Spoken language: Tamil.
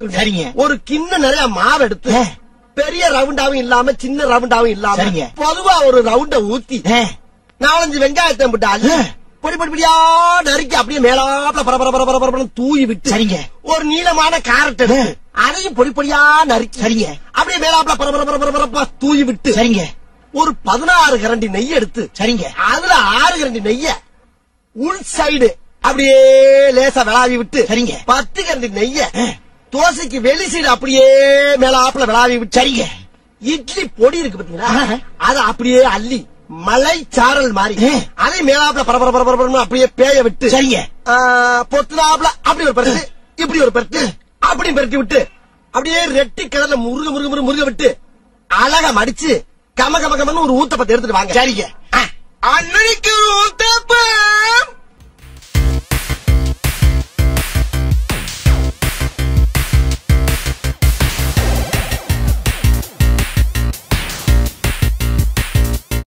சரிங்க. ஒரு கிண்ண நிறைய மாவு எடுத்து ஆ. பெரிய ரவுண்டாவும் இல்லாம சின்ன ரவுண்டாவும் இல்லாம சரிங்க. பொதுவா ஒரு ரவுண்ட ஊத்தி ஆ, நாலஞ்சு வெங்காயத்தை போட்டு அள்ளி ஆ. பொடி பொடி பொடியா நறுக்கி அப்படியே மேலாப்ல பர பர பர பர பரபரன்னு தூவி விட்டு சரிங்க. ஒரு நீளமான கேரட் எடுத்து அதையும் பொடி பொடியா நறுக்கி சரிங்க. அப்படியே மேலாப்ல பர பர பர பர பரப்பா தூவி விட்டு சரிங்க ஒரு பதினாறு கரண்டி நெய் எடுத்து சரிங்க அதுல ஆறு கரண்டி நெய்ய உள் சைடு அப்படியே லேசா விளாவி விட்டு சரிங்க. பத்து கரண்டி நெய்ய ஆ. தோசைக்கு வெளி சைடு அப்படியே மேலாப்ல விளாவி விட்டு சரிங்க இட்லி பொடி இருக்கு பாத்தீங்களா ஆஹா. அத அப்படியே அள்ளி மலை சாரல் மாதிரி ஆ. அதை மேலாப்ல பரபர பரபர பரபரன்னு அப்படியே பேய விட்டு சரிங்க ஆ, பொத்துனாப்ல அப்படி ஒரு பருத்து இப்படி ஒரு பருத்து அப்படி பெருட்டி விட்டு அப்படியே ரெட்டி கிணறுல முருக முருக முருக முருக விட்டு அழகா மடிச்சு கம கம கமன்னு ஒரு ஊத்தப்பத்தை எடுத்துட்டு வாங்க சரிங்க ஆ. அன்னைக்கு ஊத்தப்பம்